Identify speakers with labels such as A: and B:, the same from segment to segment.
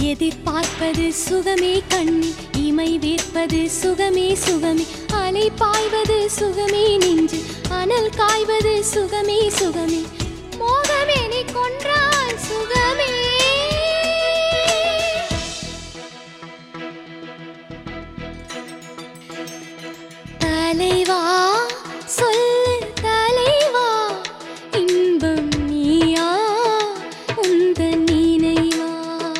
A: எதிர்பார்ப்பது சுகமே கண்ணி இமை வேர்ப்பது சுகமே சுகமே அலை பாய்வது சுகமே நெஞ்சு அனல் காய்வது சுகமே சுகமே மோகமே நீ கொன்றால் சுகமே தலைவா சொல்லு தலைவா இன்பம் நீயா உந்த நினைவா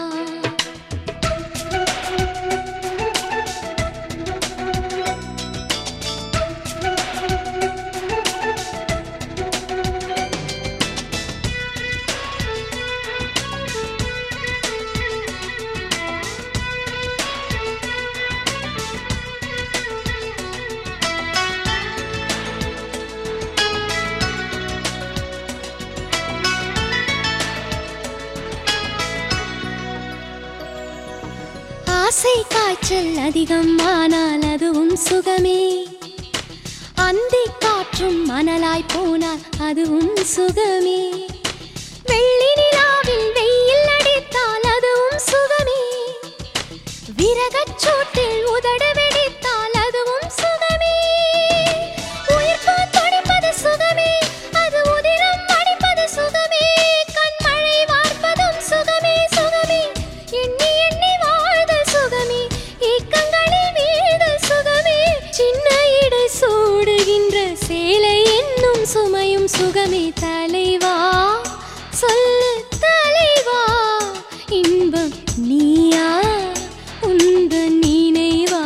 A: ஆசை காய்ச்சல் அதிகம் ஆனால் அதுவும் சுகமே அந்தி காற்றும் மணலாய் போனால் அதுவும் சுகமே வெள்ளி நிலாவில் வெயில் அடித்தால் அதுவும் சுகமே விரகச் சூட்டில் உதடு வெடித்தால் அதுவும் சுகமே உயிர்ப்பு துடிப்பது சுகமே அது உதிரம் அடிப்பது சுகமே கண்மழை வார்ப்பதும் சுகமே சுகமே எண்ணி எண்ணி வாழ்தல் சுகமே ஏக்கங்களில் வீழ்தல் சுகமே சின்ன இடை சூடுகின்ற சேலை என்னும் சுமையும் சுகமே தலைவா சொல்லு தலைவா இன்பம் நீயா உந்த நினைவா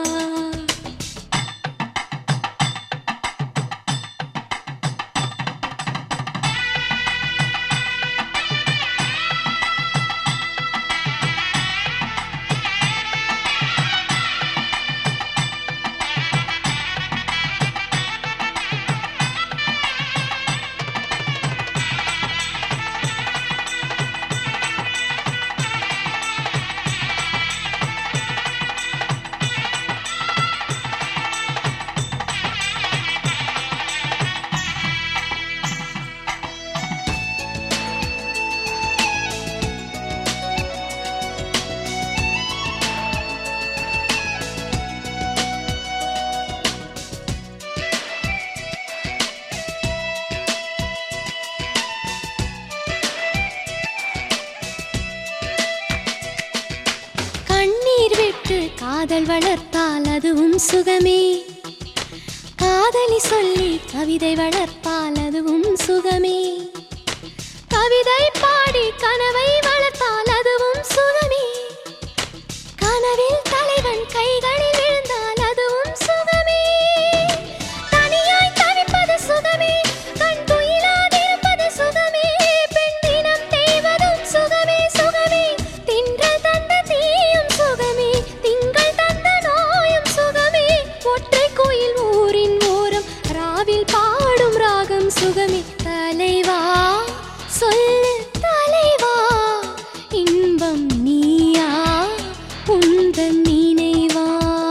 A: கண்ணீர் விட்டு காதல் வளர்த்தால் அதுவும் சுகமே காதலி சொல்லி கவிதை வளர்த்தால் அதுவும் சுகமே கவிதை பாடி கனவை வளர்த்தால் அதுவும் சுகமே கனவில் தலைவன் கைகளில் விழுந்தால் அதுவும் சுகமே தனியாய் தவிப்பது சுகமே கண் துயிலாதிருப்பது சுகமே பெண் தினம் தேவதும் சுகமே சுகமே திங்கள் தந்த தீயும் சுகமே திங்கள் தந்த நோயும் சுகமே ஒற்றை கோயில் ஊரின் ஓரம் ராவில் பாடும் ராகம் சுகமே தலைவா சொல்லு தலைவா இன்பம் நீயா உந்தன் நினைவா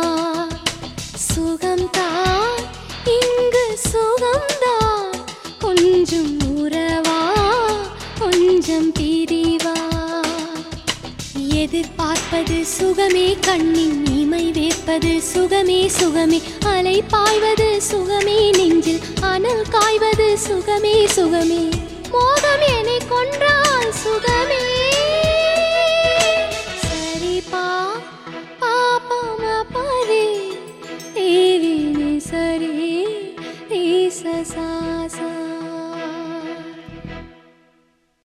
A: சுகம்தான் இங்கு சுகம்தான் கொஞ்சம் உறவா கொஞ்சம் பிரிவா எதிர்பார்ப்பது சுகமே கண்ணின் இமை வேர்ப்பது சுகமே சுகமே அலை பாய்வது சுகமே நெஞ்சில் அனல் காய்வது சுகமே சுகமே மோகம் என்னை கொன்றால் சுகமே